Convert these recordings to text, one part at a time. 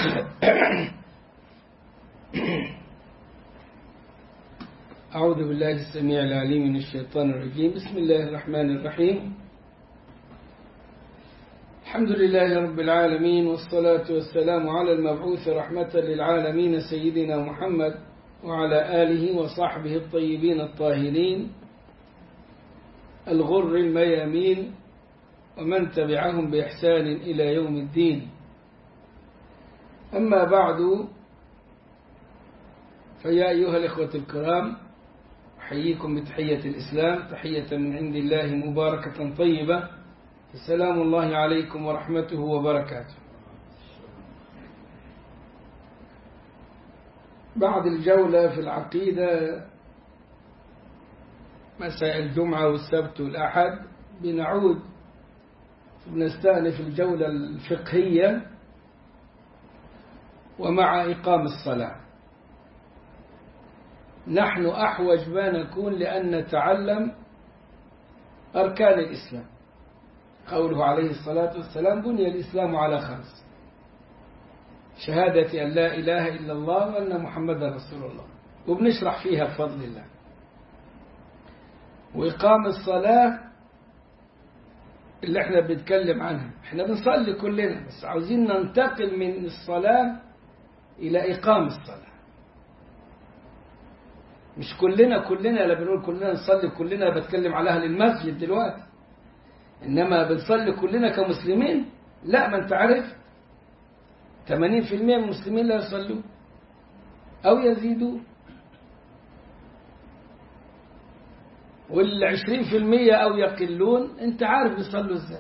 أعوذ بالله السميع العليم من الشيطان الرجيم بسم الله الرحمن الرحيم الحمد لله رب العالمين والصلاة والسلام على المبعوث رحمة للعالمين سيدنا محمد وعلى آله وصحبه الطيبين الطاهرين الغر الميامين ومن تبعهم بإحسان إلى يوم الدين أما بعد فيا أيها الإخوة الكرام أحييكم بتحية الإسلام تحية من عند الله مباركة طيبة السلام الله عليكم ورحمته وبركاته بعد الجولة في العقيدة مساء الجمعة والسبت والأحد بنعود بنستأنف الجولة الفقهية ومع إقام الصلاة نحن أحوج ما نكون لأن نتعلم أركان الإسلام قوله عليه الصلاة والسلام بني الإسلام على خمس شهادة أن لا إله إلا الله وأن محمدا رسول الله وبنشرح فيها بفضل الله وإقام الصلاة اللي احنا بنتكلم عنها احنا بنصلي كلنا بس عاوزين ننتقل من الصلاة إلى إقام الصلاة مش كلنا كلنا لا بنقول كلنا نصلي كلنا بتكلم على أهل المسجد دلوقتي إنما بنصلي كلنا كمسلمين لا ما أنت عارف 80% من المسلمين لا يصلون أو يزيدوا والعشرين في المية أو يقلون أنت عارف بيصلوا إزاي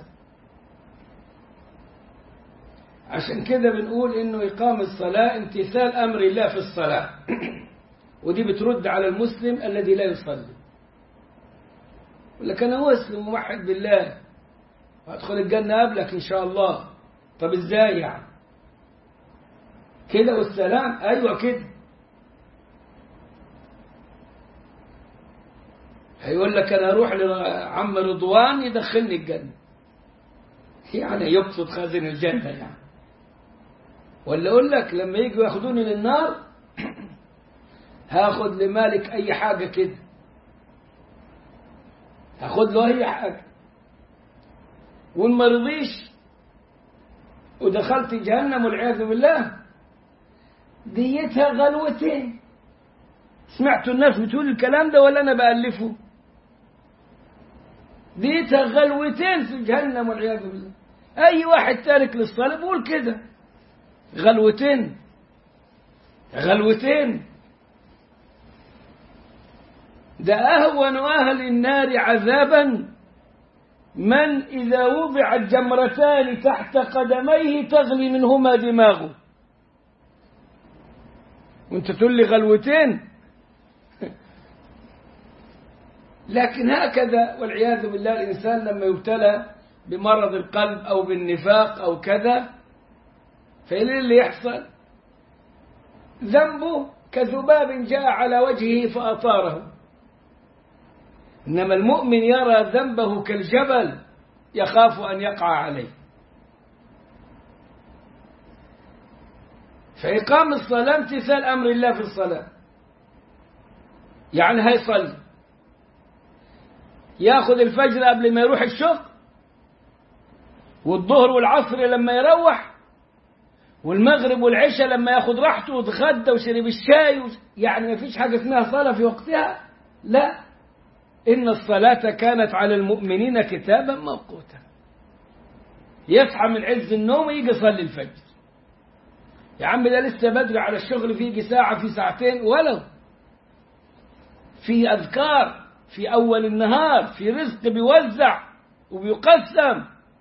عشان كده بنقول إنه إقام الصلاة امتثال أمر الله في الصلاة ودي بترد على المسلم الذي لا يصلي يقول لك أنا مسلم موحد بالله وأدخل الجنة قبلك إن شاء الله طب إزاي يعني كده والسلام أيوة كده هيقول لك أنا أروح لعم رضوان يدخلني الجنة يعني يقصد خازن الجنة يعني ولا أقول لك لما يجوا ياخدوني للنار هاخد لمالك أي حاجة كده هاخد له أي حاجة وإن ما رضيش ودخلت جهنم والعياذ بالله ديتها غلوتين سمعتوا الناس بتقول الكلام ده ولا أنا بألفه ديتها غلوتين في جهنم والعياذ بالله أي واحد تارك للصلاة بيقول كده غلوتين غلوتين ده أهون أهل النار عذابا من إذا وضعت جمرتان تحت قدميه تغلي منهما دماغه وانت تقول لي غلوتين لكن هكذا والعياذ بالله الإنسان لما يبتلى بمرض القلب أو بالنفاق أو كذا فإيه اللي يحصل ذنبه كذباب جاء على وجهه فأطاره إنما المؤمن يرى ذنبه كالجبل يخاف أن يقع عليه فإقام الصلاة امتثال أمر الله في الصلاة يعني هيصلي ياخذ الفجر قبل ما يروح الشغل والظهر والعصر لما يروح والمغرب والعشاء لما ياخذ راحته وتغدى وشرب الشاي و... يعني ما فيش حاجة اسمها صلاة في وقتها لا إن الصلاة كانت على المؤمنين كتابا موقوتا يصحى من عز النوم ويجي يصلي الفجر يا عم ده لسه بدري على الشغل في يجي ساعة في ساعتين ولو في أذكار في أول النهار في رزق بيوزع وبيقسم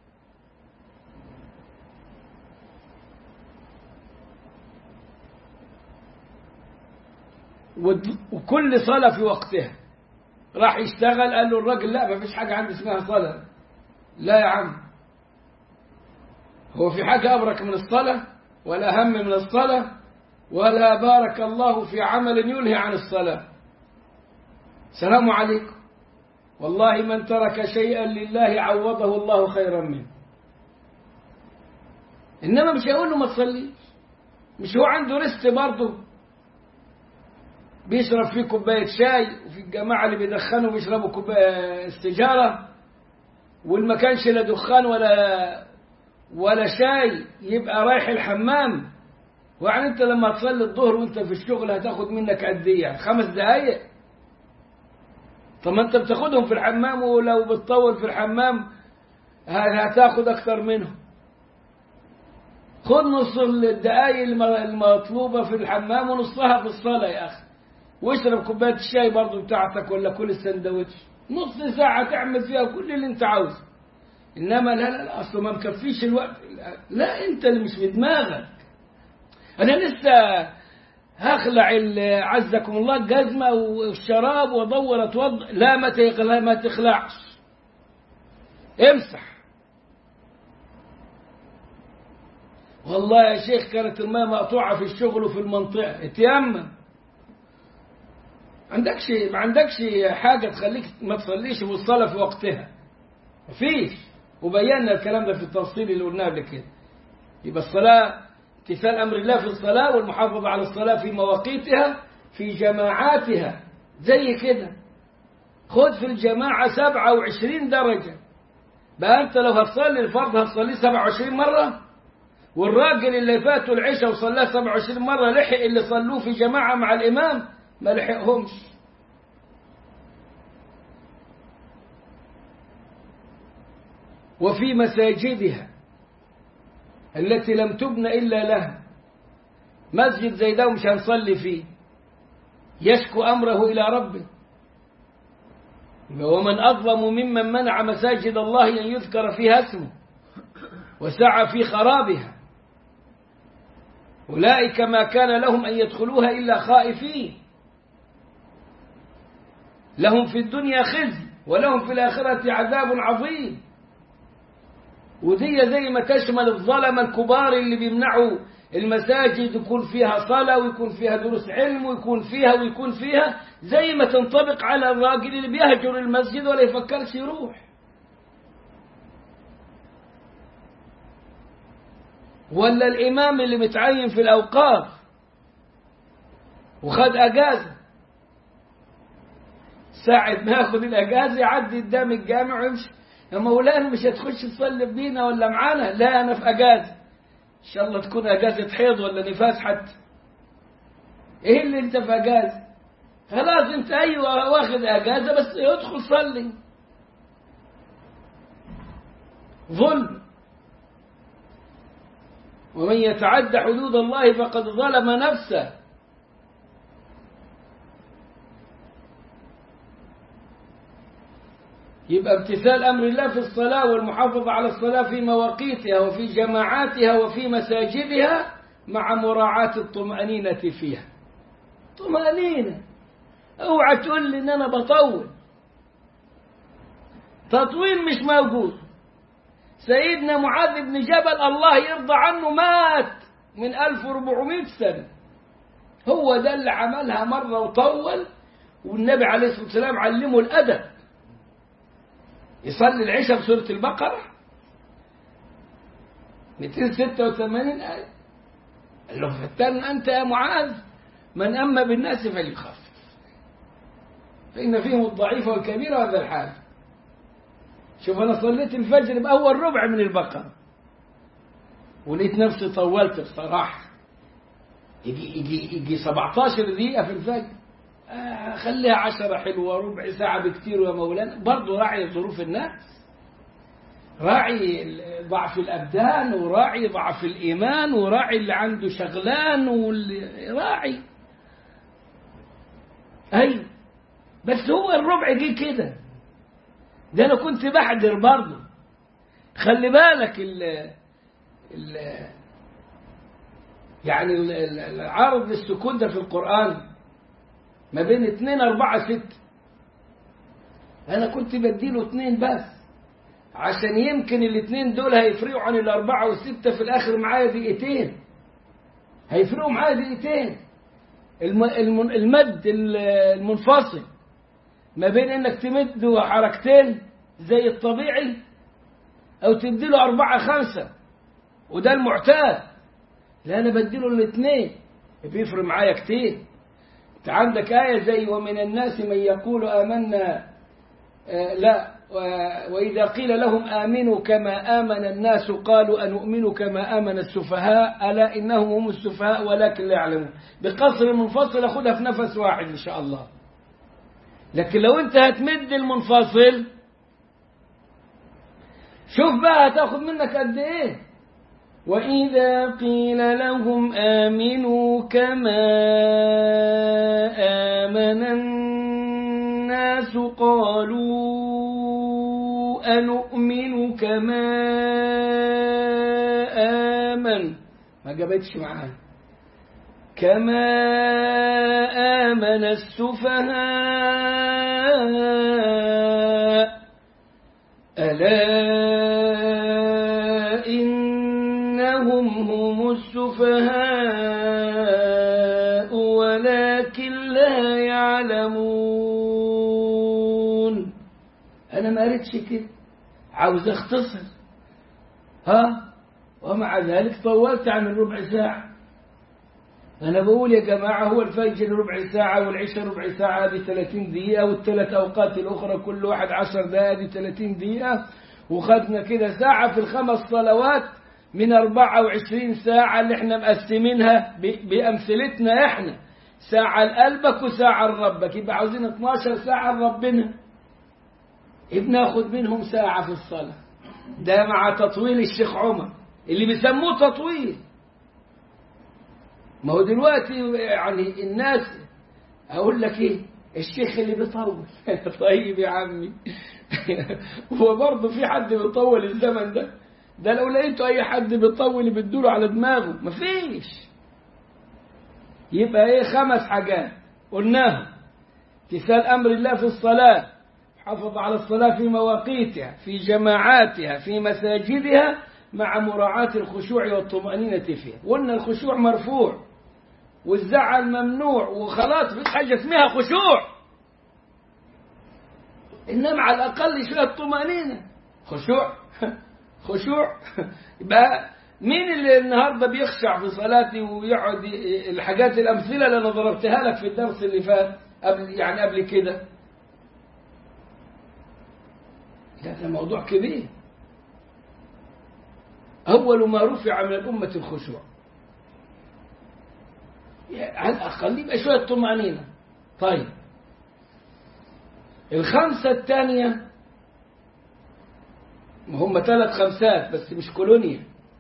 وكل صلاة في وقتها راح يشتغل قال له الراجل لا ما فيش حاجة عندي اسمها صلاة لا يا عم هو في حاجة أبرك من الصلاة ولا أهم من الصلاة ولا بارك الله في عمل ينهي عن الصلاة سلام عليكم والله من ترك شيئا لله عوضه الله خيرا منه إنما مش هيقول له ما تصليش مش هو عنده رست برضه بيشرب فيه كوباية شاي وفي الجماعة اللي بيدخنوا بيشربوا كوباية السيجارة والما كانش لا دخان ولا ولا شاي يبقى رايح الحمام ويعني انت لما تصلي الظهر وانت في الشغل هتاخد منك قد ايه خمس دقايق طب ما انت بتاخدهم في الحمام ولو بتطول في الحمام هتاخد اكتر منهم خد نص الدقايق المطلوبة في الحمام ونصها في الصلاة يا أخي واشرب كوباية الشاي برضو بتاعتك ولا كل السندوتش نص ساعة تعمل فيها كل اللي انت عاوزه إنما لا لا لا أصله ما مكفيش الوقت لا أنت اللي مش في دماغك أنا لسه هخلع عزكم الله الجزمة والشراب وادور اتوضا لا ما تخلع ما تخلعش امسح والله يا شيخ كانت الماء مقطوعة في الشغل وفي المنطقة اتيمم عندكش ما عندكش حاجة تخليك ما تصليش بالصلاة في وقتها مفيش وبينا الكلام ده في التفصيل اللي قلناه قبل كده يبقى الصلاة امتثال أمر الله في الصلاة والمحافظة على الصلاة في مواقيتها في جماعاتها زي كده خد في الجماعة سبعة وعشرين درجة بقى أنت لو هتصلي الفرض هتصليه سبعة وعشرين مرة والراجل اللي فاتوا العشاء وصلاه سبعة وعشرين مرة لحق اللي صلوه في جماعة مع الإمام ما لحقهمش وفي مساجدها التي لم تبن إلا لها مسجد زي ده ومش هنصلي فيه يشكو أمره إلى ربه ومن أظلم ممن منع مساجد الله أن يذكر فيها اسمه وسعى في خرابها أولئك ما كان لهم أن يدخلوها إلا خائفين لهم في الدنيا خزي ولهم في الآخرة عذاب عظيم ودي زي ما تشمل الظلمة الكبار اللي بيمنعوا المساجد يكون فيها صلاة ويكون فيها دروس علم ويكون فيها ويكون فيها زي ما تنطبق على الراجل اللي بيهجر المسجد ولا يفكرش يروح ولا الإمام اللي متعين في الأوقاف وخد أجازة ساعة ما ياخد الأجازة يعدي قدام الجامع ويمشي يا مولانا مش هتخش تصلي بينا ولا معانا لا أنا في أجازة إن شاء الله تكون أجازة حيض ولا نفاس حتى إيه اللي أنت في أجازة خلاص أنت أيوة واخد أجازة بس ادخل صلي ظلم ومن يتعد حدود الله فقد ظلم نفسه يبقى امتثال أمر الله في الصلاة والمحافظة على الصلاة في مواقيتها وفي جماعاتها وفي مساجدها مع مراعاة الطمأنينة فيها طمأنينة اوعى تقول لي ان انا بطول تطويل مش موجود سيدنا معاذ بن جبل الله يرضى عنه مات من 1400 سنة هو ده اللي عملها مرة وطول والنبي عليه الصلاة والسلام علمه الأدب يصلي العشاء بسورة البقرة 286 آية قال له فتن أنت يا معاذ من أما بالناس فليخفف فإن فيهم الضعيف والكبير وهذا الحال شوف أنا صليت الفجر بأول ربع من البقرة ولقيت نفسي طولت بصراحة يجي يجي يجي 17 دقيقة في الفجر آه خليها عشرة حلوة ربع ساعة بكتير يا مولانا برضه راعي ظروف الناس راعي ضعف الأبدان وراعي ضعف الإيمان وراعي اللي عنده شغلان واللي راعي أيوه بس هو الربع جه كده ده أنا كنت بحضر برضه خلي بالك ال ال يعني العرض للسكون ده في القرآن ما بين اتنين أربعة ست أنا كنت بديله اتنين بس عشان يمكن الاتنين دول هيفرقوا عن الأربعة والستة في الآخر معايا دقيقتين هيفرقوا معايا دقيقتين المد المنفصل ما بين انك تمده حركتين زي الطبيعي او تديله أربعة خمسة وده المعتاد لا أنا بديله الاثنين بيفرق معايا كتير أنت عندك آية زي ومن الناس من يقول آمنا آه لا وإذا قيل لهم آمنوا كما آمن الناس قالوا أنؤمن كما آمن السفهاء ألا إنهم هم السفهاء ولكن لا يعلمون بقصر منفصل أخذها في نفس واحد إن شاء الله لكن لو أنت هتمد المنفصل شوف بقى هتاخد منك قد إيه وإذا قيل لهم آمنوا كما آمن الناس قالوا أنؤمن كما آمن ما جابتش معاها كما آمن السفهاء ألا إنهم هم السفهاء ولكن لا يعلمون أنا ما قريتش كده عاوز اختصر ها ومع ذلك طولت عن الربع ساعة أنا بقول يا جماعة هو الفجر ربع ساعة والعشاء ربع ساعة هذه 30 دقيقة والثلاث أوقات الأخرى كل واحد عشر دقائق هذه 30 دقيقة وخدنا كده ساعة في الخمس صلوات من 24 ساعة اللي احنا مقسمينها بأمثلتنا احنا ساعة لقلبك وساعة لربك يبقى عاوزين 12 ساعة لربنا بناخد منهم ساعة في الصلاة ده مع تطويل الشيخ عمر اللي بيسموه تطويل ما هو دلوقتي يعني الناس أقول لك إيه الشيخ اللي بيطول طيب يا عمي هو برضه في حد بيطول الزمن ده ده لو لقيتوا أي حد بيطول بتدوله على دماغه مفيش يبقى إيه خمس حاجات قلناها امتثال أمر الله في الصلاة حافظ على الصلاة في مواقيتها في جماعاتها في مساجدها مع مراعاة الخشوع والطمأنينة فيها قلنا الخشوع مرفوع والزعل ممنوع وخلاص في حاجة اسمها خشوع إنما على الأقل شوية طمأنينة خشوع خشوع يبقى مين اللي النهاردة بيخشع في صلاتي ويقعد الحاجات الأمثلة اللي أنا ضربتها لك في الدرس اللي فات قبل يعني قبل كده هذا موضوع كبير أول ما رفع من الأمة الخشوع على الأقل يبقى شوية طمأنينة طيب الخمسة الثانية هم ثلاث خمسات بس مش كولونيا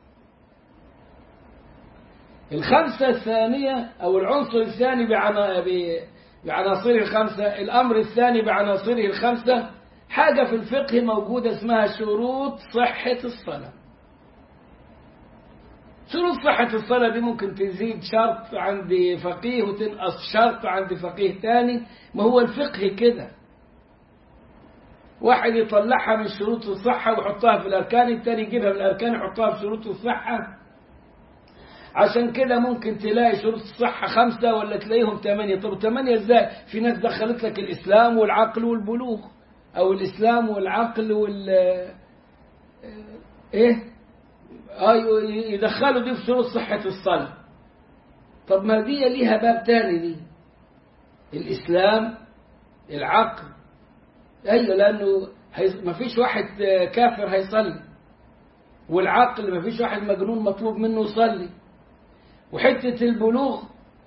الخمسة الثانية أو العنصر الثاني بعناصره الخمسة الأمر الثاني بعناصره الخمسة حاجة في الفقه موجودة اسمها شروط صحة الصلاة شروط صحة الصلاة دي ممكن تزيد شرط عند فقيه وتنقص شرط عند فقيه تاني ما هو الفقه كده واحد يطلعها من شروط الصحة ويحطها في الأركان التاني يجيبها من الأركان يحطها في شروط الصحة عشان كده ممكن تلاقي شروط الصحة خمسة ولا تلاقيهم ثمانية طب ثمانية ازاي في ناس دخلت لك الإسلام والعقل والبلوغ أو الإسلام والعقل وال إيه أيوة يدخلوا دي في شروط صحة الصلاة طب ما دي ليها باب تاني دي الإسلام العقل أيوة لأنه ما فيش واحد كافر هيصلي والعقل ما فيش واحد مجنون مطلوب منه يصلي وحتة البلوغ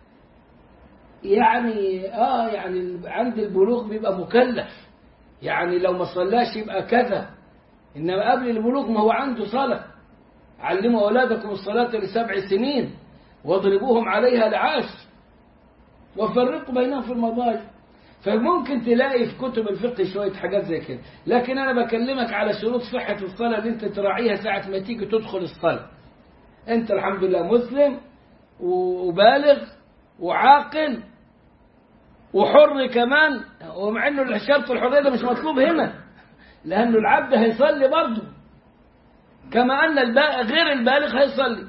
يعني آه يعني عند البلوغ بيبقى مكلف يعني لو ما صلاش يبقى كذا إنما قبل البلوغ ما هو عنده صلاة علموا أولادكم الصلاة لسبع سنين واضربوهم عليها لعاش وفرقوا بينهم في المضاجع فممكن تلاقي في كتب الفقه شوية حاجات زي كده لكن أنا بكلمك على شروط صحة الصلاة اللي أنت تراعيها ساعة ما تيجي تدخل الصلاة أنت الحمد لله مسلم وبالغ وعاقل وحر كمان ومع انه شرط الحريه ده مش مطلوب هنا لانه العبد هيصلي برضه كما ان غير البالغ هيصلي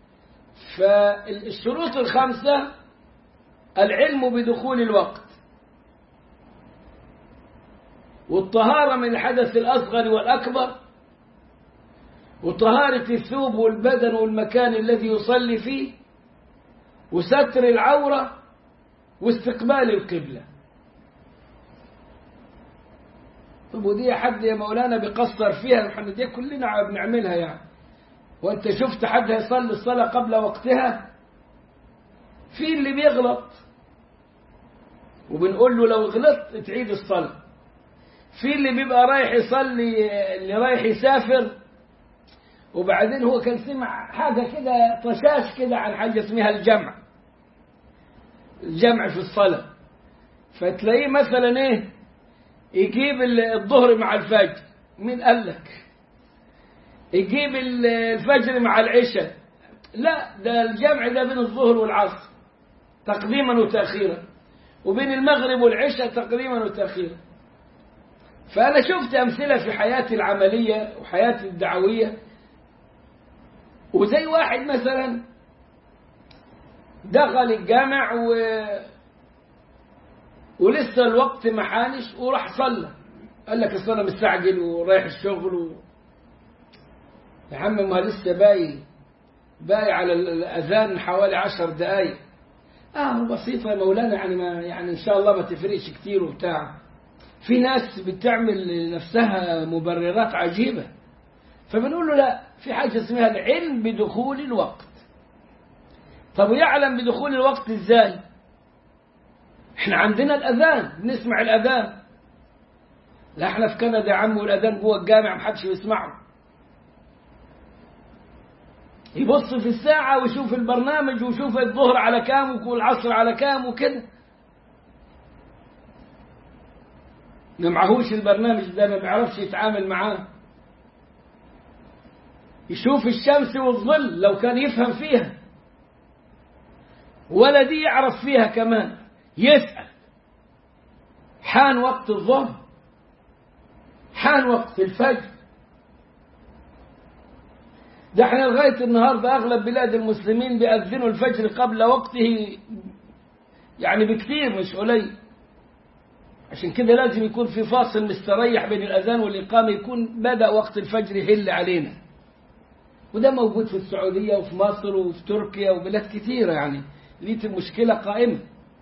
فالشروط الخمسه العلم بدخول الوقت والطهاره من الحدث الاصغر والاكبر وطهارة الثوب والبدن والمكان الذي يصلي فيه وستر العورة واستقبال القبلة طب ودي حد يا مولانا بيقصر فيها احنا دي كلنا بنعملها يعني وانت شفت حد هيصلي الصلاة قبل وقتها في اللي بيغلط وبنقول له لو غلطت تعيد الصلاة في اللي بيبقى رايح يصلي اللي رايح يسافر وبعدين هو كان سمع حاجة كده طشاش كده عن حاجة اسمها الجمع الجمع في الصلاة فتلاقيه مثلا ايه يجيب الظهر مع الفجر مين قال لك يجيب الفجر مع العشاء لا ده الجمع ده بين الظهر والعصر تقديما وتأخيرا وبين المغرب والعشاء تقديما وتأخيرا فأنا شفت أمثلة في حياتي العملية وحياتي الدعوية وزي واحد مثلا دخل الجامع و... ولسه الوقت ما حانش وراح صلى قال لك الصلاة مستعجل ورايح الشغل و... يا عم ما لسه باقي باقي على الأذان حوالي عشر دقايق اه بسيطة يا مولانا يعني ما يعني إن شاء الله ما تفرقش كتير وبتاع في ناس بتعمل لنفسها مبررات عجيبة فبنقول له لا في حاجة اسمها العلم بدخول الوقت طب ويعلم بدخول الوقت ازاي احنا عندنا الأذان بنسمع الأذان لا احنا في كندا يا عم والأذان جوه الجامع محدش بيسمعه يبص في الساعة ويشوف البرنامج ويشوف الظهر على كام والعصر على كام وكده ما معهوش البرنامج ده ما بيعرفش يتعامل معاه يشوف الشمس والظل لو كان يفهم فيها ولا دي يعرف فيها كمان يسأل حان وقت الظهر حان وقت الفجر ده احنا لغاية النهاردة أغلب بلاد المسلمين بيأذنوا الفجر قبل وقته يعني بكثير مش قليل عشان كده لازم يكون في فاصل مستريح بين الأذان والإقامة يكون بدأ وقت الفجر يهل علينا وده موجود في السعودية وفي مصر وفي تركيا وبلاد كثيرة يعني ليت المشكلة قائمة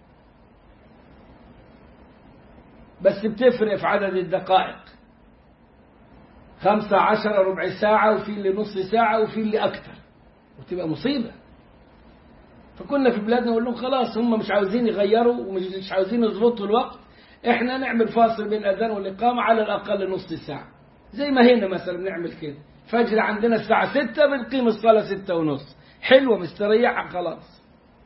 بس بتفرق في عدد الدقائق خمسة عشر ربع ساعة وفي اللي نص ساعة وفي اللي أكثر وتبقى مصيبة فكنا في بلادنا نقول لهم خلاص هم مش عاوزين يغيروا ومش عاوزين يظبطوا الوقت احنا نعمل فاصل بين الأذان والإقامة على الأقل نص ساعة زي ما هنا مثلا بنعمل كده فجر عندنا الساعة ستة بنقيم الصلاة ستة ونص حلوة مستريحة خلاص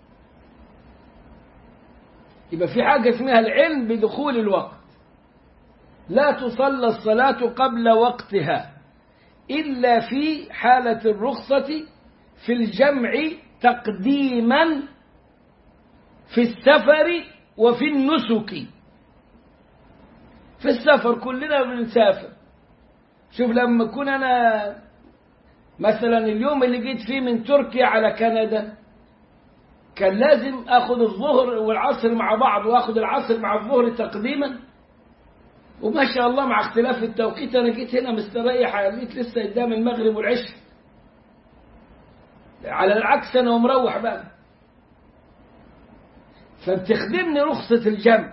يبقى في حاجة اسمها العلم بدخول الوقت لا تصلى الصلاة قبل وقتها إلا في حالة الرخصة في الجمع تقديما في السفر وفي النسك في السفر كلنا بنسافر شوف لما أكون أنا مثلا اليوم اللي جيت فيه من تركيا على كندا كان لازم أخذ الظهر والعصر مع بعض وأخذ العصر مع الظهر تقديما وما شاء الله مع اختلاف التوقيت أنا جيت هنا مستريح لقيت لسه قدام المغرب والعشاء على العكس أنا ومروح بقى فبتخدمني رخصة الجمع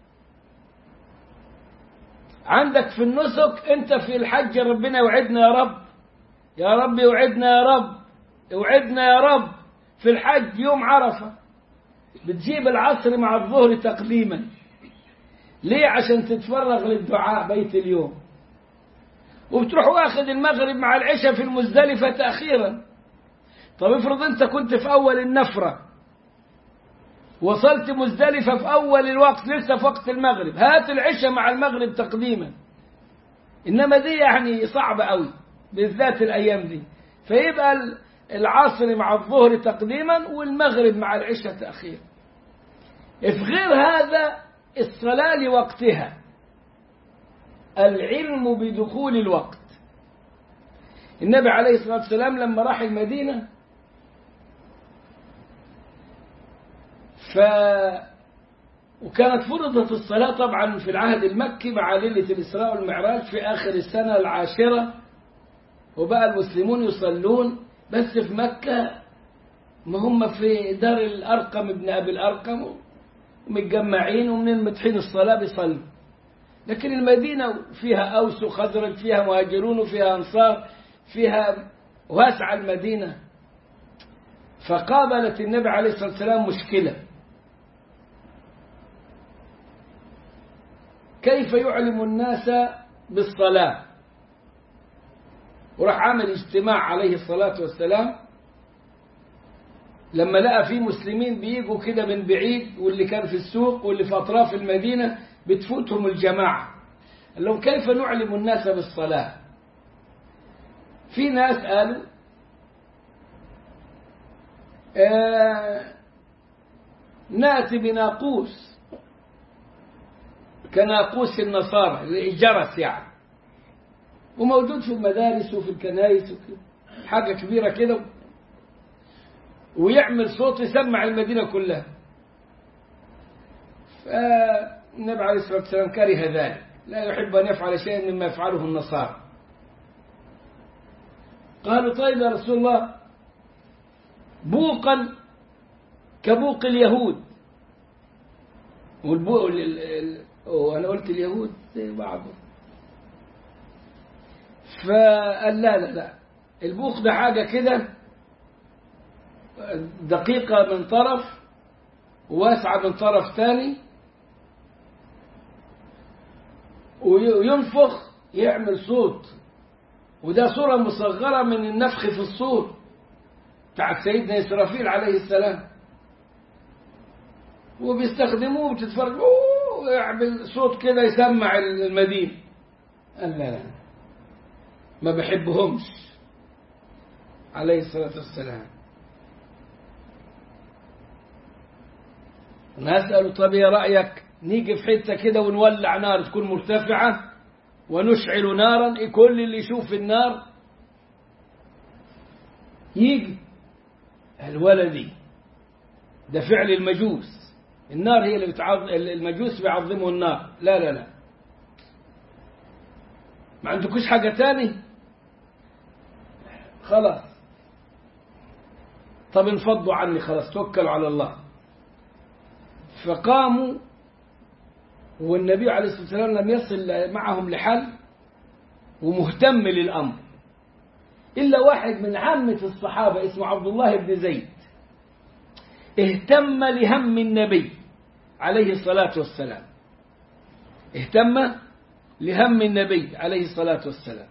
عندك في النسك انت في الحج ربنا يوعدنا يا رب يا رب يوعدنا يا رب يوعدنا يا رب في الحج يوم عرفة بتجيب العصر مع الظهر تقديما ليه عشان تتفرغ للدعاء بيت اليوم وبتروح واخد المغرب مع العشاء في المزدلفة تأخيرا طب افرض انت كنت في أول النفرة وصلت مزدلفة في أول الوقت لسه في وقت المغرب هات العشاء مع المغرب تقديما إنما دي يعني صعبة قوي بالذات الأيام دي فيبقى العصر مع الظهر تقديما والمغرب مع العشاء تأخيرا في غير هذا الصلاة لوقتها العلم بدخول الوقت النبي عليه الصلاة والسلام لما راح المدينة ف وكانت فرضت الصلاة طبعا في العهد المكي مع ليلة الإسراء والمعراج في آخر السنة العاشرة وبقى المسلمون يصلون بس في مكة ما هم في دار الأرقم ابن أبي الأرقم متجمعين ومن متحين الصلاة بيصلوا لكن المدينة فيها أوس وخزرج فيها مهاجرون وفيها أنصار فيها واسعة المدينة فقابلت النبي عليه الصلاة والسلام مشكلة كيف يعلم الناس بالصلاة وراح عمل اجتماع عليه الصلاة والسلام لما لقى في مسلمين بيجوا كده من بعيد واللي كان في السوق واللي في أطراف المدينة بتفوتهم الجماعة قال لهم كيف نعلم الناس بالصلاة في ناس قالوا آه ناتي بناقوس كناقوس النصارى جرس يعني وموجود في المدارس وفي الكنائس وكده حاجة كبيرة كده ويعمل صوت يسمع المدينة كلها فالنبي عليه الصلاة والسلام كره ذلك لا يحب أن يفعل شيئا مما يفعله النصارى قالوا طيب يا رسول الله بوقا كبوق اليهود والبوق وأنا قلت اليهود زي بعضهم فقال لا لا لا البوق ده حاجة كده دقيقة من طرف وواسعة من طرف ثاني وينفخ يعمل صوت وده صورة مصغرة من النفخ في الصور بتاعت سيدنا إسرافيل عليه السلام وبيستخدموه بتتفرج ويعمل صوت كده يسمع المدينة قال لا لا ما بحبهمش عليه الصلاة والسلام نسأله طب يا رأيك نيجي في حتة كده ونولع نار تكون مرتفعة ونشعل نارا كل اللي يشوف النار يجي الولدي ده فعل المجوس النار هي اللي بتعظم المجوس بيعظموا النار لا لا لا ما عندكوش حاجة تاني خلاص طب انفضوا عني خلاص توكلوا على الله فقاموا والنبي عليه الصلاة والسلام لم يصل معهم لحل ومهتم للأمر إلا واحد من عامة الصحابة اسمه عبد الله بن زيد اهتم لهم النبي عليه الصلاة والسلام اهتم لهم النبي عليه الصلاة والسلام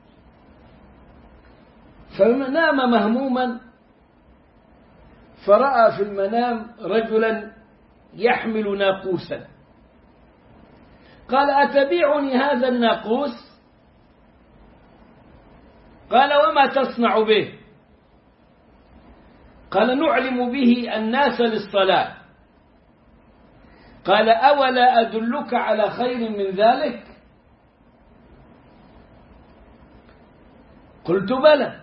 فنام مهموما فرأى في المنام رجلا يحمل ناقوسا قال أتبيعني هذا الناقوس قال وما تصنع به قال نعلم به الناس للصلاة قال أولا أدلك على خير من ذلك قلت بلى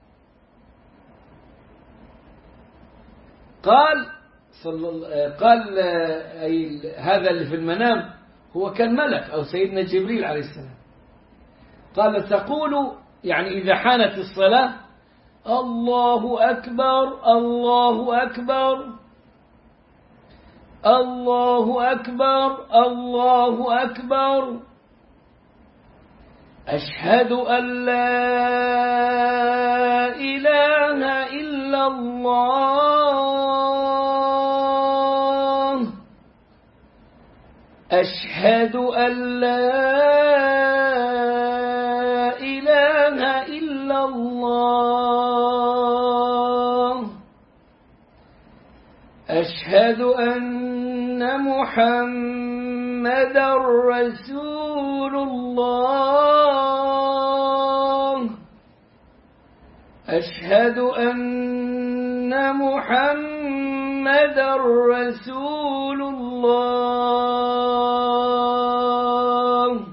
قال صلى قال أي هذا اللي في المنام هو كان ملك أو سيدنا جبريل عليه السلام قال تقول يعني إذا حانت الصلاة الله أكبر الله أكبر الله أكبر الله أكبر أشهد أن لا إله إلا الله أشهد أن لا إله إلا الله أشهد أن محمد رسول الله أشهد أن محمد رسول الله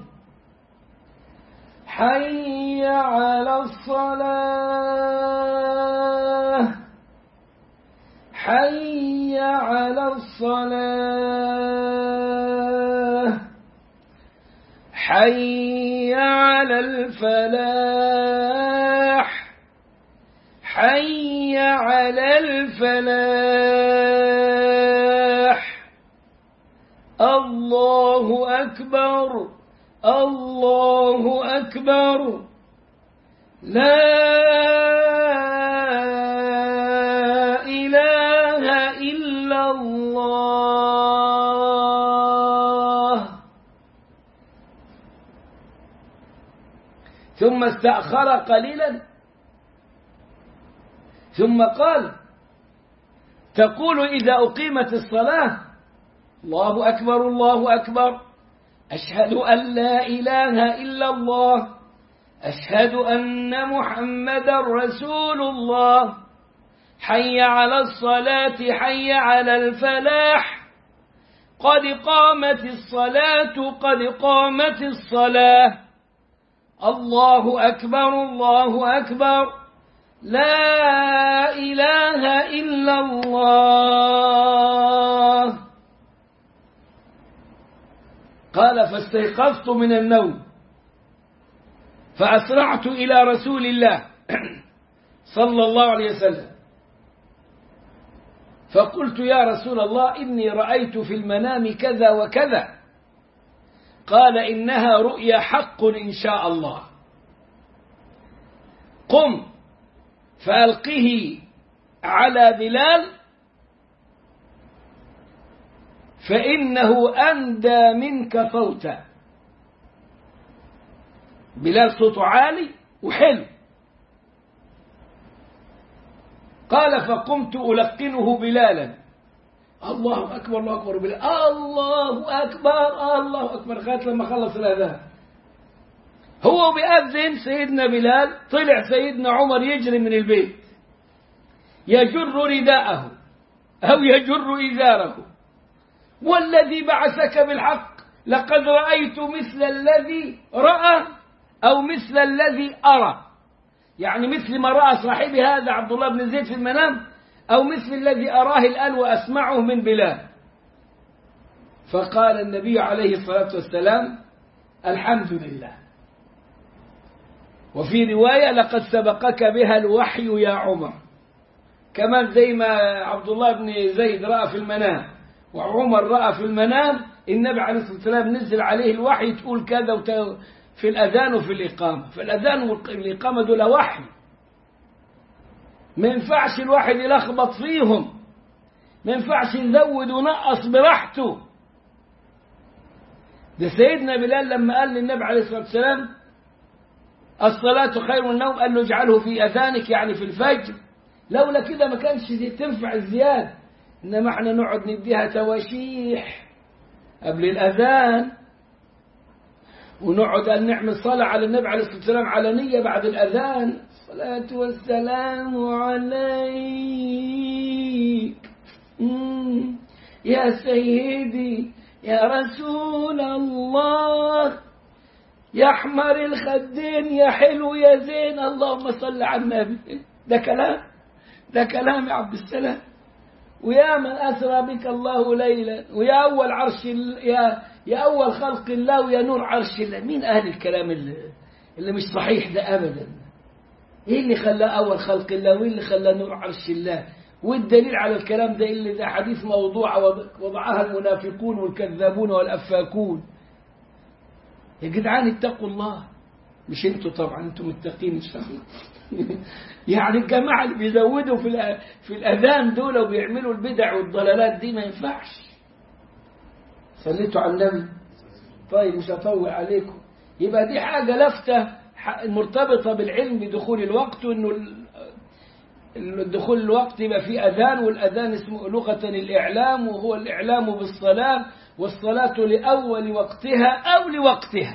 حي على الصلاة حي على الصلاة حي حي على الفلاح حي على الفلاح الله أكبر الله أكبر لا إله إلا الله ثم استأخر قليلا ثم قال تقول إذا أقيمت الصلاة الله أكبر الله أكبر أشهد أن لا إله إلا الله أشهد أن محمدا رسول الله حي على الصلاة حي على الفلاح قد قامت الصلاة قد قامت الصلاة الله أكبر الله أكبر لا إله إلا الله قال فاستيقظت من النوم فأسرعت إلى رسول الله صلى الله عليه وسلم فقلت يا رسول الله إني رأيت في المنام كذا وكذا قال إنها رؤيا حق إن شاء الله قم فألقه على بلال فإنه أندى منك صوتا بلال صوته عالي وحلو قال فقمت ألقنه بلالا الله أكبر الله أكبر بلال الله أكبر الله أكبر لغاية لما خلص الأذان هو بيأذن سيدنا بلال طلع سيدنا عمر يجري من البيت يجر رداءه أو يجر إزاره والذي بعثك بالحق لقد رأيت مثل الذي رأى أو مثل الذي أرى يعني مثل ما رأى صاحبي هذا عبد الله بن زيد في المنام أو مثل الذي أراه الآن وأسمعه من بلال فقال النبي عليه الصلاة والسلام الحمد لله وفي رواية لقد سبقك بها الوحي يا عمر كمان زي ما عبد الله بن زيد رأى في المنام وعمر رأى في المنام النبي عليه الصلاة والسلام نزل عليه الوحي تقول كذا وت... في الأذان وفي الإقامة في الأذان والإقامة دول وحي ما ينفعش الواحد يلخبط فيهم ما ينفعش يزود ونقص براحته ده سيدنا بلال لما قال للنبي عليه الصلاة والسلام الصلاة خير من النوم قال له اجعله في أذانك يعني في الفجر لولا كده ما كانش تنفع الزيادة إنما احنا نقعد نديها تواشيح قبل الأذان ونقعد أن نعمل صلاة على النبي عليه الصلاة والسلام علنية بعد الأذان الصلاة والسلام عليك يا سيدي يا رسول الله يا أحمر الخدين يا حلو يا زين اللهم صل على النبي ده كلام ده كلام يا عبد السلام ويا من أسرى بك الله ليلا ويا أول عرش يا يا أول خلق الله ويا نور عرش الله مين أهل الكلام اللي, اللي مش صحيح ده أبدا إيه اللي خلاه أول خلق الله وإيه اللي خلاه نور عرش الله والدليل على الكلام ده اللي ده حديث موضوع وضعها المنافقون والكذابون والأفاكون يا جدعان اتقوا الله مش انتوا طبعا انتوا متقين ان شاء الله يعني الجماعة اللي بيزودوا في في الأذان دول وبيعملوا البدع والضلالات دي ما ينفعش صليتوا على النبي طيب مش هطول عليكم يبقى دي حاجة لفتة مرتبطة بالعلم بدخول الوقت وانه دخول الوقت يبقى في أذان والأذان اسمه لغة الإعلام وهو الإعلام بالصلاة والصلاة لأول وقتها أو لوقتها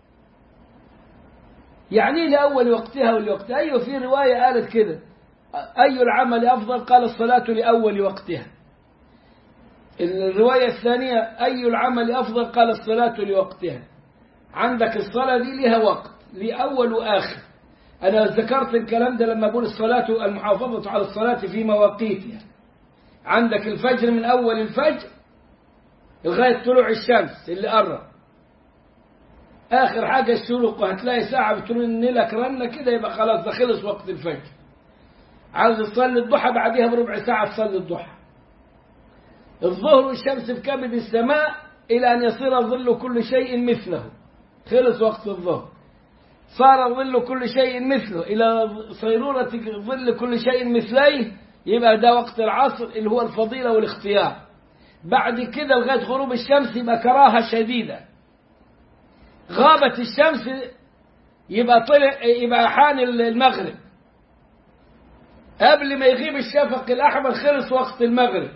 يعني لأول وقتها ولوقتها أيوة في رواية قالت كده أي العمل أفضل قال الصلاة لأول وقتها الرواية الثانية أي العمل أفضل قال الصلاة لوقتها عندك الصلاة دي لها وقت لأول وآخر أنا ذكرت الكلام ده لما أقول الصلاة المحافظة على الصلاة في مواقيتها عندك الفجر من أول الفجر لغاية طلوع الشمس اللي قرب آخر حاجة الشروق وهتلاقي ساعة بترن لك رنة كده يبقى خلاص ده خلص وقت الفجر عاوز تصلي الضحى بعديها بربع ساعة تصلي الضحى الظهر والشمس في كبد السماء إلى أن يصير ظل كل شيء مثله خلص وقت الظهر صار ظل كل شيء مثله إلى صيرورة ظل كل شيء مثليه يبقى ده وقت العصر اللي هو الفضيلة والاختيار بعد كده لغاية غروب الشمس يبقى كراهة شديدة غابت الشمس يبقى طلع يبقى حان المغرب قبل ما يغيب الشفق الأحمر خلص وقت المغرب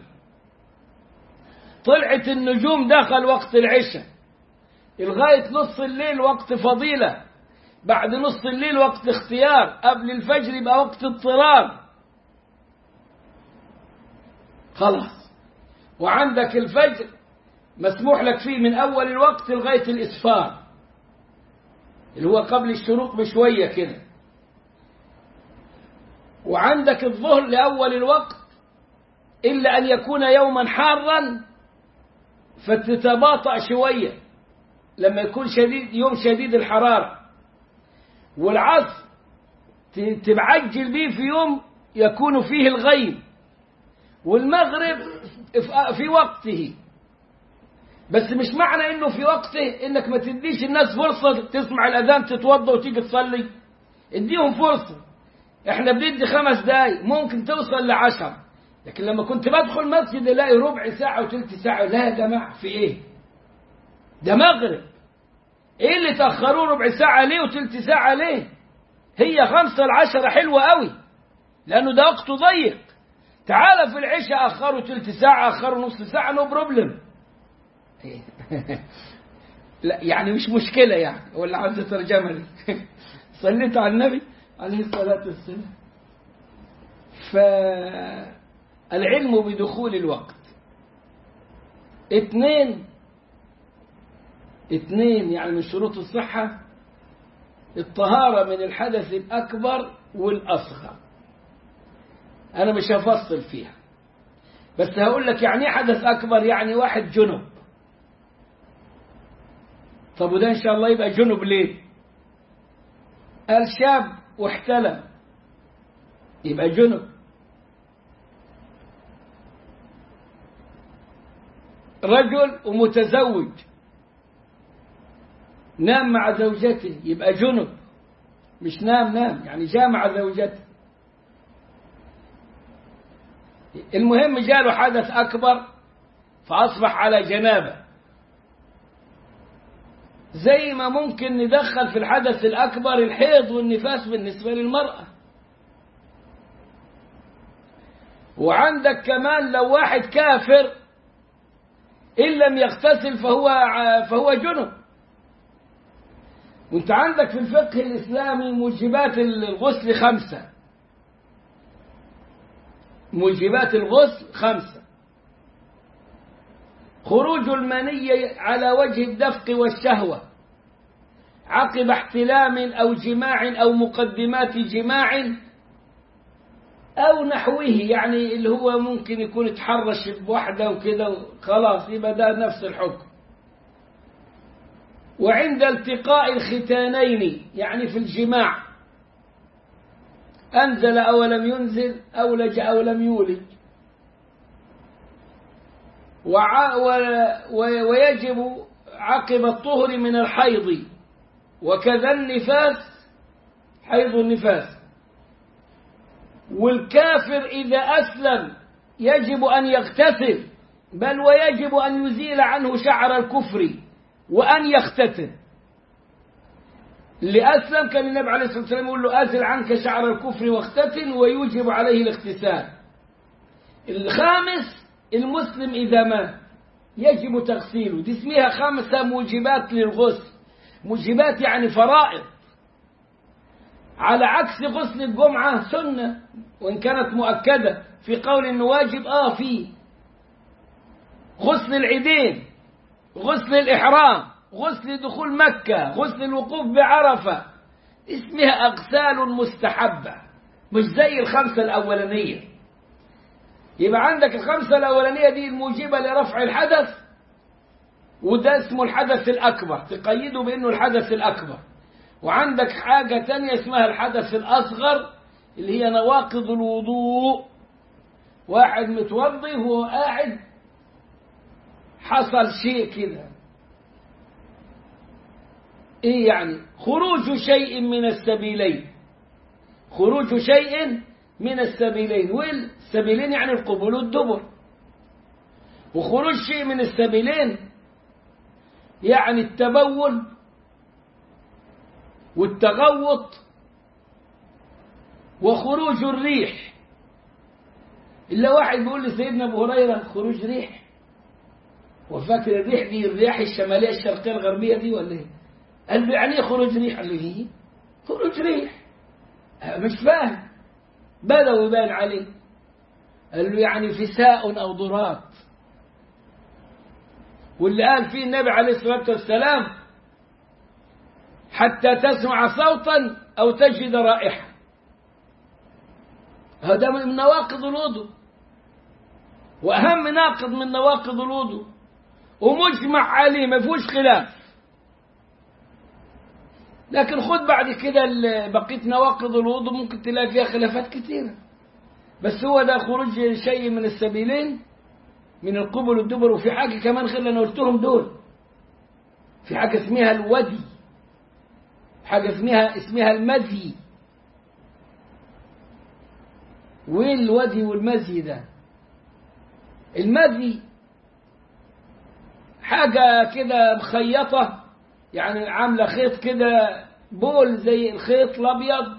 طلعت النجوم دخل وقت العشاء لغاية نص الليل وقت فضيلة بعد نص الليل وقت اختيار قبل الفجر يبقى وقت اضطرار خلاص وعندك الفجر مسموح لك فيه من أول الوقت لغاية الإسفار اللي هو قبل الشروق بشوية كده وعندك الظهر لأول الوقت إلا أن يكون يوما حارا فتتباطأ شوية لما يكون شديد يوم شديد الحرارة والعصر تبعجل به في يوم يكون فيه الغيم والمغرب في وقته بس مش معنى انه في وقته انك ما تديش الناس فرصة تسمع الاذان تتوضا وتيجي تصلي اديهم فرصة احنا بندي خمس دقايق ممكن توصل لعشر لكن لما كنت بدخل مسجد الاقي ربع ساعة وثلث ساعة لا يا جماعة في ايه ده مغرب ايه اللي تأخروه ربع ساعة ليه وثلث ساعة ليه هي خمسة العشرة حلوة قوي لأنه ده وقته ضيق تعال في العشاء أخروا ثلث ساعة أخروا نص ساعة نو بروبلم لا يعني مش مشكلة يعني ولا عاوز ترجمة لي صليت على النبي عليه الصلاة والسلام فالعلم بدخول الوقت اثنين اثنين يعني من شروط الصحة الطهارة من الحدث الأكبر والأصغر أنا مش هفصل فيها بس هقول لك يعني حدث أكبر يعني واحد جنب طب وده إن شاء الله يبقى جنب ليه قال شاب واحتلم يبقى جنب رجل ومتزوج نام مع زوجته يبقى جنب مش نام نام يعني جاء مع زوجته المهم جاله حدث أكبر فأصبح على جنابة زي ما ممكن ندخل في الحدث الأكبر الحيض والنفاس بالنسبة للمرأة وعندك كمان لو واحد كافر إن لم يغتسل فهو فهو جنب وانت عندك في الفقه الإسلامي موجبات الغسل خمسة موجبات الغسل خمسة خروج المني على وجه الدفق والشهوة عقب احتلام أو جماع أو مقدمات جماع أو نحوه يعني اللي هو ممكن يكون اتحرش بوحدة وكده خلاص يبقى ده نفس الحكم وعند التقاء الختانين يعني في الجماع أنزل أو لم ينزل أولج أو لم يولج وع ويجب عقب الطهر من الحيض وكذا النفاس حيض النفاس والكافر إذا أسلم يجب أن يغتسل بل ويجب أن يزيل عنه شعر الكفر وأن يختتن اللي أسلم كان النبي عليه الصلاة والسلام يقول له أزل عنك شعر الكفر واختتن ويوجب عليه الاغتسال الخامس المسلم إذا مات يجب تغسيله دي اسمها خمسة موجبات للغسل موجبات يعني فرائض على عكس غسل الجمعة سنة وإن كانت مؤكدة في قول إنه واجب آه فيه غسل العيدين غسل الإحرام غسل دخول مكة غسل الوقوف بعرفة اسمها أغسال مستحبة مش زي الخمسة الأولانية يبقى عندك الخمسة الأولانية دي الموجبة لرفع الحدث وده اسمه الحدث الأكبر تقيده بأنه الحدث الأكبر وعندك حاجة تانية اسمها الحدث الأصغر اللي هي نواقض الوضوء واحد متوضي وهو قاعد حصل شيء كده ايه يعني خروج شيء من السبيلين خروج شيء من السبيلين والسبيلين يعني القبول والدبر وخروج شيء من السبيلين يعني التبول والتغوط وخروج الريح إلا واحد بيقول لسيدنا أبو هريرة خروج ريح وفاكر الريح دي الرياح الشمالية الشرقية الغربية دي ولا ايه؟ قال له يعني ايه خروج ريح؟ قال له هي خروج ريح مش فاهم بدأوا يبان عليه قال له يعني فساء أو ضرات واللي قال فيه النبي عليه الصلاة والسلام حتى تسمع صوتا أو تجد رائحة هذا من نواقض الوضوء وأهم ناقض من نواقض الوضوء ومجمع عليه ما فيهوش خلاف لكن خد بعد كده بقية نواقض الوضوء ممكن تلاقي فيها خلافات كثيرة بس هو ده خروج شيء من السبيلين من القبل والدبر وفي حاجة كمان خلي أنا قلتهم دول في حاجة اسمها الودي حاجة اسمها اسمها المذي وين الودي والمذي ده المذي حاجة كده مخيطة يعني عاملة خيط كده بول زي الخيط الأبيض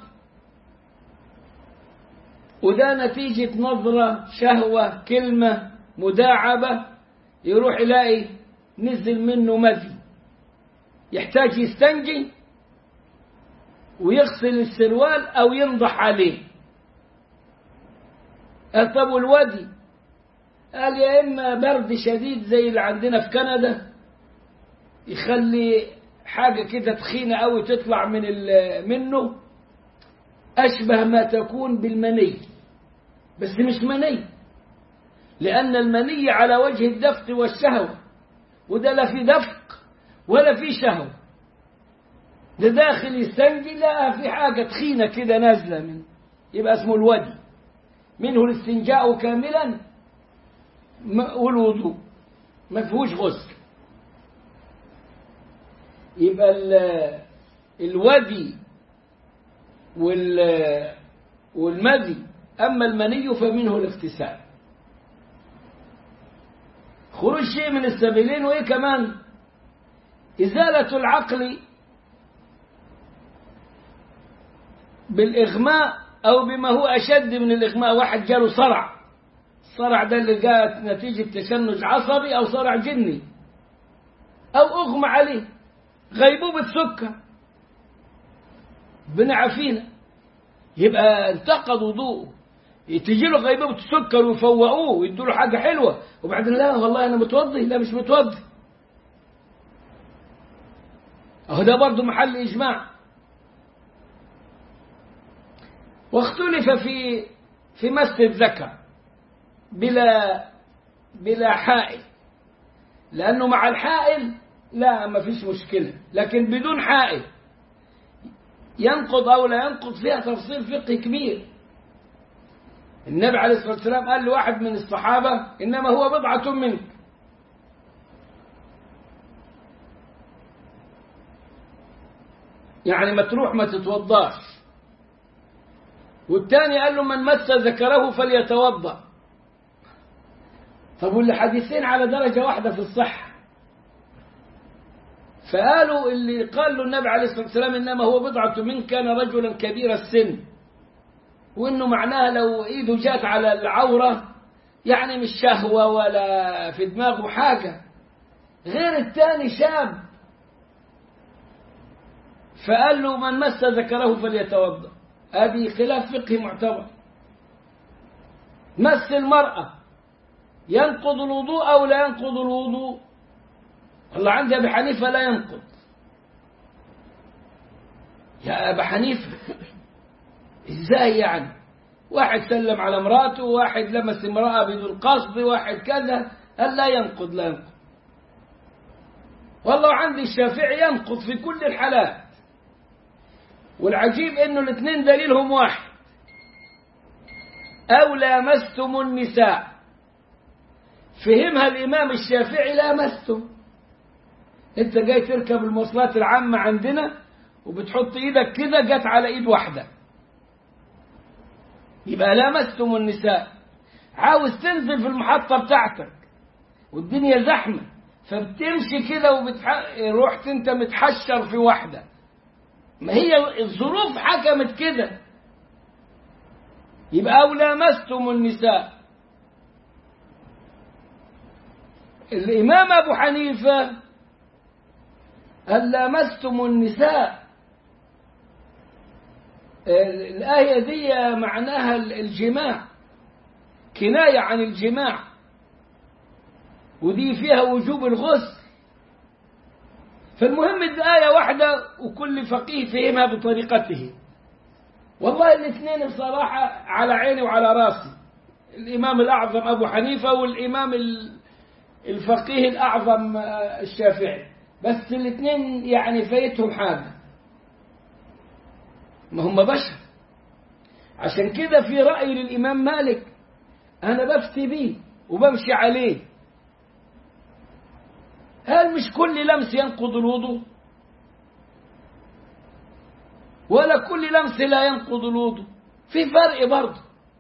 وده نتيجة نظرة شهوة كلمة مداعبة يروح يلاقي نزل منه مذي يحتاج يستنجي ويغسل السروال أو ينضح عليه قال طب والودي قال يا إما برد شديد زي اللي عندنا في كندا يخلي حاجة كده تخينة أوي تطلع من منه أشبه ما تكون بالمني بس مش مني لأن المني على وجه الدفق والشهوة وده لا في دفق ولا في شهوة ده داخل يستنجي لا في حاجة تخينة كده نازلة من يبقى اسمه الودي منه الاستنجاء كاملا والوضوء ما فيهوش غسل يبقى الودي والمذي أما المني فمنه الاغتسال خروج شيء من السبيلين وإيه كمان إزالة العقل بالإغماء أو بما هو أشد من الإغماء واحد جاله صرع الصرع ده اللي جاءت نتيجة تشنج عصبي أو صرع جني أو أغمى عليه غيبوبة سكر بنعفينا يبقى انتقد وضوءه تجي له غيبوبة سكر ويفوقوه ويدوا له حاجة حلوة وبعدين لا والله أنا متوضي لا مش متوضي أهو ده برضه محل إجماع واختلف في في مس الذكر بلا بلا حائل لأنه مع الحائل لا ما فيش مشكلة لكن بدون حائل ينقض أو لا ينقض فيها تفصيل فقهي كبير النبي عليه الصلاة والسلام قال لواحد من الصحابة إنما هو بضعة منك يعني ما تروح ما تتوضاش والثاني قال له من مس ذكره فليتوضا طب والحديثين على درجة واحدة في الصحة فقالوا اللي قال له النبي عليه الصلاة والسلام إنما هو بضعة منك كان رجلا كبير السن وإنه معناها لو إيده جات على العورة يعني مش شهوة ولا في دماغه حاجة غير الثاني شاب فقال له من مس ذكره فليتوضا هذه خلاف فقهي معتبر مس المرأة ينقض الوضوء أو لا ينقض الوضوء والله عندي أبي حنيفة لا ينقض يا أبا حنيفة إزاي يعني واحد سلم على امراته واحد لمس امرأة بدون قصد واحد كذا قال لا ينقض لا ينقض والله عندي الشافعي ينقض في كل الحالات والعجيب انه الاثنين دليلهم واحد او لامستم النساء فهمها الامام الشافعي لامستم انت جاي تركب المواصلات العامة عندنا وبتحط ايدك كده جت على ايد واحدة يبقى لامستم النساء عاوز تنزل في المحطة بتاعتك والدنيا زحمة فبتمشي كده وبتح... رحت انت متحشر في واحدة ما هي الظروف حكمت كده يبقى أو لامستم النساء الإمام أبو حنيفة قال لامستم النساء الآية دي معناها الجماع كناية عن الجماع ودي فيها وجوب الغسل فالمهم الآية واحدة وكل فقيه فهمها بطريقته والله الاثنين بصراحة على عيني وعلى راسي الإمام الأعظم أبو حنيفة والإمام الفقيه الأعظم الشافعي بس الاثنين يعني فايتهم حاجة ما هم بشر عشان كده في رأي للإمام مالك أنا بفتي بيه وبمشي عليه هل مش كل لمس ينقض الوضوء ولا كل لمس لا ينقض الوضوء في فرق برضه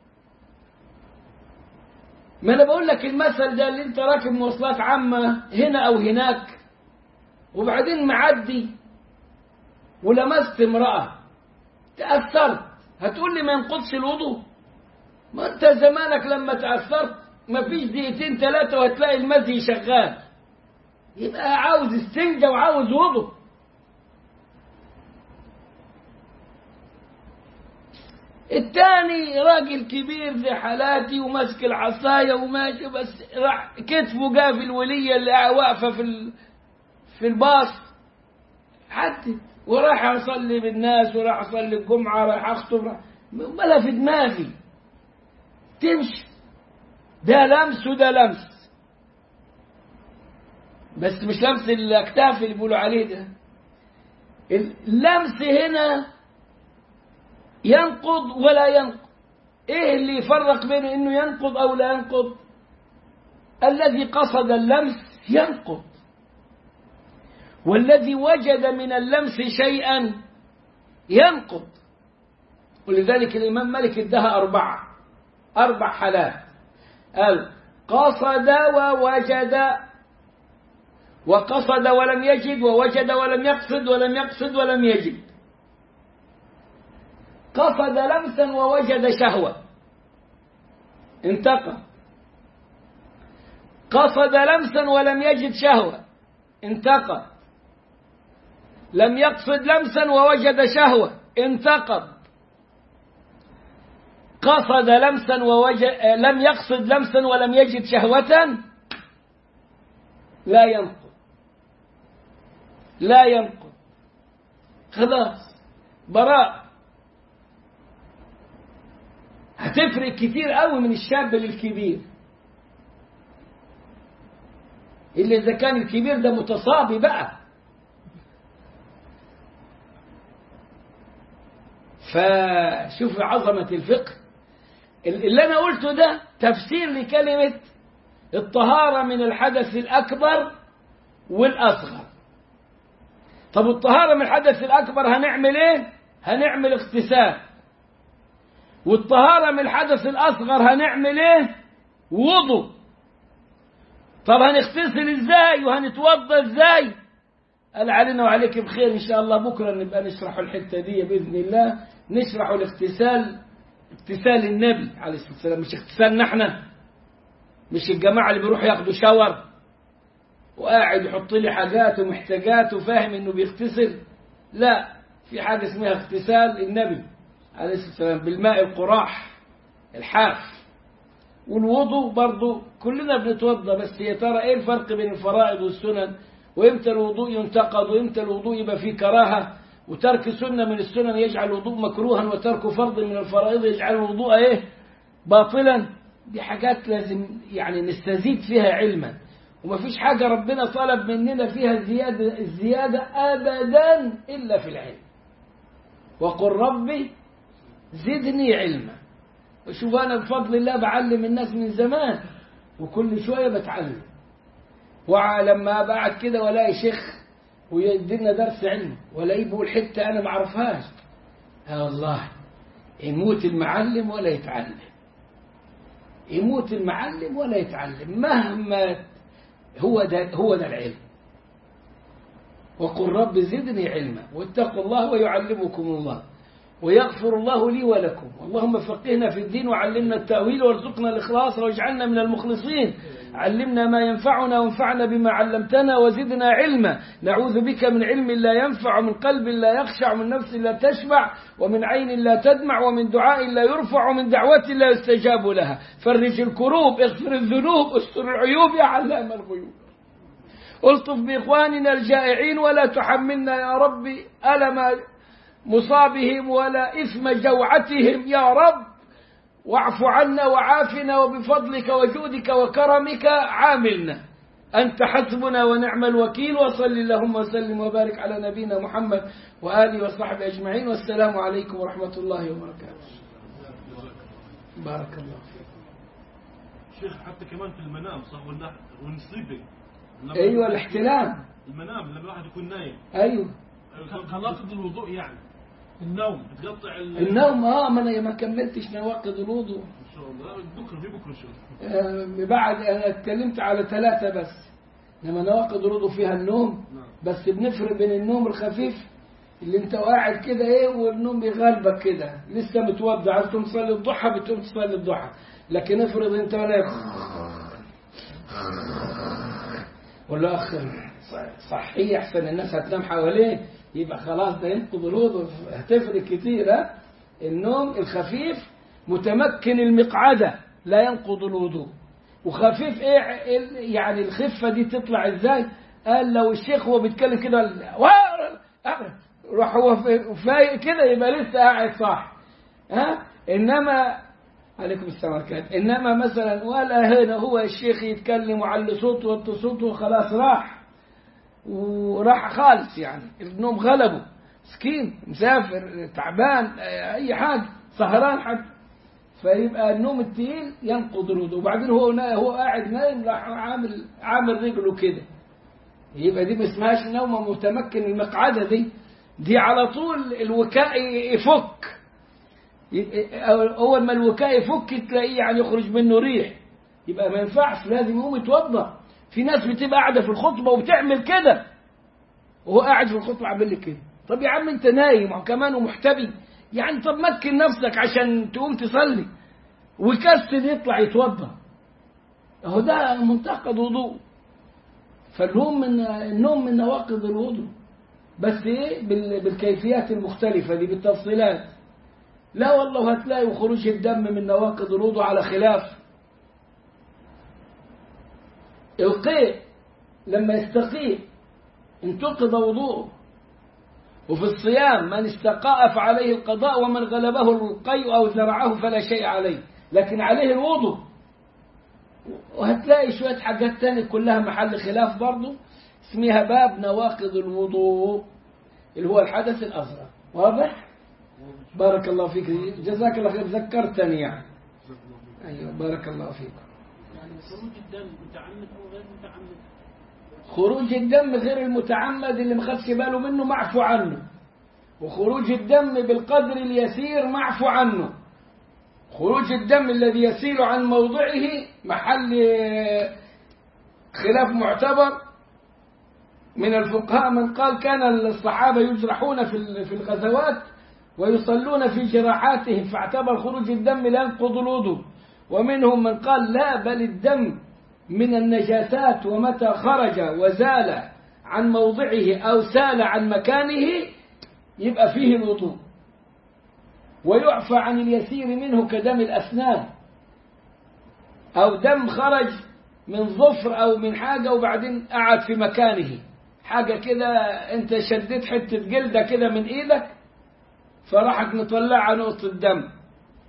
ما انا بقول لك المثل ده اللي انت راكب مواصلات عامة هنا او هناك وبعدين معدي ولمست امرأة تأثرت هتقول لي ما ينقضش الوضوء ما انت زمانك لما تأثرت ما فيش دقيقتين ثلاثة وهتلاقي المزي شغال يبقى عاوز استنجة وعاوز وضوء الثاني راجل كبير زي حالاتي وماسك العصاية وماشي بس راح كتفه جاء في الولية اللي واقفة في في الباص حتى وراح أصلي بالناس وراح أصلي الجمعة راح أخطب ولا في دماغي تمشي ده لمس وده لمس بس مش لمس الأكتاف اللي بيقولوا عليه ده اللمس هنا ينقض ولا ينقض ايه اللي يفرق بين انه ينقض او لا ينقض الذي قصد اللمس ينقض والذي وجد من اللمس شيئا ينقض ولذلك الامام مالك ادها اربعه اربع حالات قال قصد ووجد وقصد ولم يجد ووجد ولم يقصد ولم يقصد ولم يجد قصد لمسا ووجد شهوة انتقى قصد لمسا ولم يجد شهوة انتقى لم يقصد لمسا ووجد شهوة انتقض قصد لمسا ووجد لم يقصد لمسا ولم يجد شهوة لا ينقض لا ينقض خلاص براء هتفرق كتير قوي من الشاب للكبير إلا إذا كان الكبير ده متصابي بقى فشوف عظمة الفقه اللي أنا قلته ده تفسير لكلمة الطهارة من الحدث الأكبر والأصغر طب الطهارة من الحدث الأكبر هنعمل إيه؟ هنعمل اغتسال والطهارة من الحدث الأصغر هنعمل إيه؟ وضوء طب هنغتسل إزاي وهنتوضى إزاي؟ قال علينا وعليك بخير إن شاء الله بكرة نبقى نشرح الحتة دي بإذن الله نشرح الاغتسال اغتسال النبي عليه الصلاة والسلام مش اغتسالنا احنا مش الجماعة اللي بيروحوا ياخدوا شاور وقاعد يحط لي حاجات ومحتاجات وفاهم انه بيغتسل لا في حاجة اسمها اغتسال النبي عليه الصلاة والسلام بالماء القراح الحاف والوضوء برضو كلنا بنتوضى بس يا ترى ايه الفرق بين الفرائض والسنن وامتى الوضوء ينتقد وامتى الوضوء يبقى فيه كراهة وترك سنة من السنن يجعل الوضوء مكروها وترك فرض من الفرائض يجعل الوضوء ايه باطلا دي حاجات لازم يعني نستزيد فيها علما ومفيش حاجة ربنا طلب مننا فيها الزيادة, الزيادة أبدا إلا في العلم وقل ربي زدني علما وشوف أنا بفضل الله بعلم الناس من زمان وكل شوية بتعلم ولما بعد كده ولاقي شيخ ويدينا درس علم ولاقيه بيقول حتة أنا ما أعرفهاش يا الله يموت المعلم ولا يتعلم يموت المعلم ولا يتعلم مهما هو ده هو ده العلم وقل رب زدني علما واتقوا الله ويعلمكم الله ويغفر الله لي ولكم اللهم فقهنا في الدين وعلمنا التأويل وارزقنا الإخلاص واجعلنا من المخلصين علمنا ما ينفعنا وانفعنا بما علمتنا وزدنا علما نعوذ بك من علم لا ينفع ومن قلب لا يخشع ومن نفس لا تشبع ومن عين لا تدمع ومن دعاء لا يرفع ومن دعوة لا يستجاب لها فرج الكروب اغفر الذنوب استر العيوب يا علام الغيوب الطف بإخواننا الجائعين ولا تحملنا يا ربي ألم مصابهم ولا إثم جوعتهم يا رب واعف عنا وعافنا وبفضلك وجودك وكرمك عاملنا أنت حسبنا ونعم الوكيل وصل اللهم وسلم وبارك على نبينا محمد وآله وصحبه أجمعين والسلام عليكم ورحمة الله وبركاته بارك الله فيك شيخ حتى كمان في المنام صح ولا when sleeping لما- أيوة الاحتلام المنام لما الواحد يكون نايم أيوة خلاصة الوضوء يعني النوم بتقطع ال- النوم اه ما انا ما كملتش نواقض الوضوء ان شاء الله بكره في بكره شيخ آه، بعد انا اتكلمت على ثلاثة بس لما نواقض الوضوء فيها النوم نعم. بس بنفرق بين النوم الخفيف اللي انت قاعد كده ايه والنوم بيغلبك كده لسه متوضع عايز تقوم تصلي الضحى بتقوم تصلي الضحى لكن افرض انت ولا ولا اخ صحي احسن الناس هتنام حواليه يبقى خلاص ده ينقض الوضوء هتفرق كتير ها النوم الخفيف متمكن المقعده لا ينقض الوضوء وخفيف ايه ال- يعني الخفه دي تطلع ازاي قال لو الشيخ هو بيتكلم كده وا- روح هو في- فايق كده يبقى لسه قاعد صح ها انما عليكم السلام عليكم انما مثلا ولا هنا هو الشيخ يتكلم وعلي صوته وطي صوته وخلاص راح وراح خالص يعني النوم غلبه مسكين مسافر تعبان اي حاجه سهران حتى فيبقى النوم التقيل ينقض الوضوء وبعدين هو نا- هو قاعد نايم راح عامل عامل رجله كده يبقى دي ما اسمهاش نومه متمكن المقعده دي دي على طول الوكاء يفك يبقى اول ما الوكاء يفك تلاقيه يعني يخرج منه ريح يبقى ما ينفعش لازم يقوم يتوضا في ناس بتبقى قاعده في الخطبه وبتعمل كده وهو قاعد في الخطبه عامل لي كده طب يا عم انت نايم وكمان ومحتبي يعني طب مكن نفسك عشان تقوم تصلي ويكسل يطلع يتوضا اهو ده منتقد وضوء فالنوم من النوم من نواقض الوضوء بس ايه بال- بالكيفيات المختلفه دي بالتفصيلات لا والله هتلاقي خروج الدم من نواقض الوضوء على خلاف القيء لما يستقيء انتقض وضوءه وفي الصيام من استقاء فعليه القضاء ومن غلبه القيء أو زرعه فلا شيء عليه لكن عليه الوضوء وهتلاقي شوية حاجات تانية كلها محل خلاف برضه اسمها باب نواقض الوضوء اللي هو الحدث الأصغر واضح؟ بارك الله فيك جزاك الله خير ذكرتني يعني أيوة بارك الله فيكم يعني خروج الدم متعمد او غير متعمد خروج الدم غير المتعمد اللي ما خدش باله منه معفو عنه وخروج الدم بالقدر اليسير معفو عنه خروج الدم الذي يسيل عن موضعه محل آه، خلاف معتبر من الفقهاء من قال كان الصحابة يجرحون في ال- في الغزوات ويصلون في جراحاتهم فاعتبر خروج الدم لا ينقض الوضوء ومنهم من قال لا بل الدم من النجاسات ومتى خرج وزال عن موضعه أو سال عن مكانه يبقى فيه الوضوء ويعفى عن اليسير منه كدم الأسنان أو دم خرج من ظفر أو من حاجة وبعدين قعد في مكانه حاجة كده أنت شديت حتة جلدة كده من إيدك فراحت مطلعة نقطة دم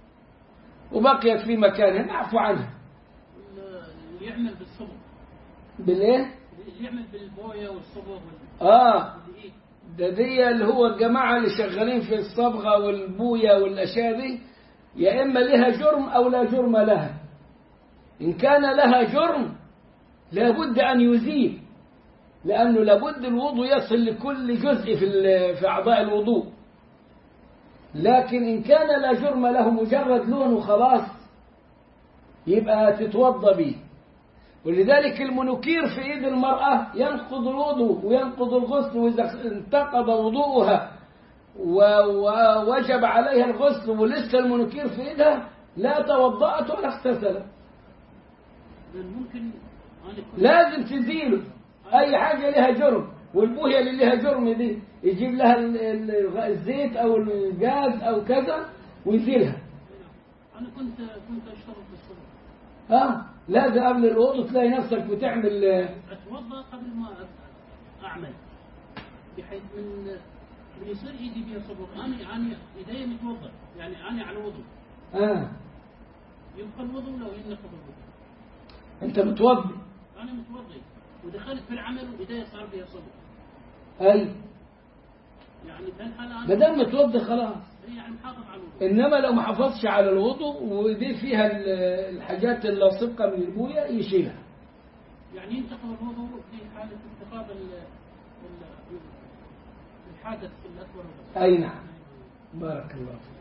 وبقيت في مكانها نعفو عنها اللي يعمل بالصبر بالايه اللي يعمل بالبويه والصبغ وال- اه والإيه؟ ده دي اللي هو الجماعة اللي شغالين في الصبغة والبوية والأشياء دي يا إما لها جرم أو لا جرم لها إن كان لها جرم لابد أن يزيل لأنه لابد الوضوء يصل لكل جزء في ال- في أعضاء الوضوء لكن إن كان لا جرم له مجرد لون وخلاص يبقى تتوضى به ولذلك المنكير في ايد المرأة ينقض الوضوء وينقض الغسل وإذا انتقض وضوءها و- ووجب عليها الغسل ولسه المنكير في ايدها لا توضأت ولا اغتسلت لأن ممكن أنا كنت لازم تزيله أي حاجة لها جرم والبوية اللي لها جرم دي يجيب لها ال- ال- الزيت أو الجاز أو كذا ويزيلها أنا كنت كنت أشتغل في الصبغ ها لازم قبل الوضوء تلاقي نفسك بتعمل أتوضأ قبل ما أب- أعمل بحيث من من يصير إيدي فيها صبغ أنا أنا إيدي متوضأ يعني أنا على وضوء آه. يبقى الوضوء لو ينقض الوضوء أنت متوضي أنا متوضي ودخلت في العمل وإيدي صار فيها صبغ أي يعني في الحالة ما أنا دام متوضي خلاص يعني محافظ على الوضوء إنما لو ما حافظش على الوضوء ودي فيها ال- الحاجات اللاصقة من البوية يشيلها يعني ينتقض الوضوء في حالة انتقاض ال- ال- الحادث الأكبر والأصغر. أي نعم بارك الله فيك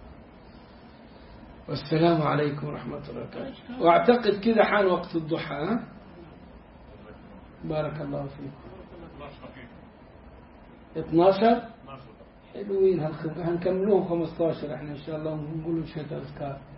والسلام عليكم ورحمة الله وبركاته واعتقد كذا حان وقت الضحى ها؟ بارك الله فيك 12 حلوين هنخ- هنكملوهم 15 احنا ان شاء الله ونقولوا شهادة اذكار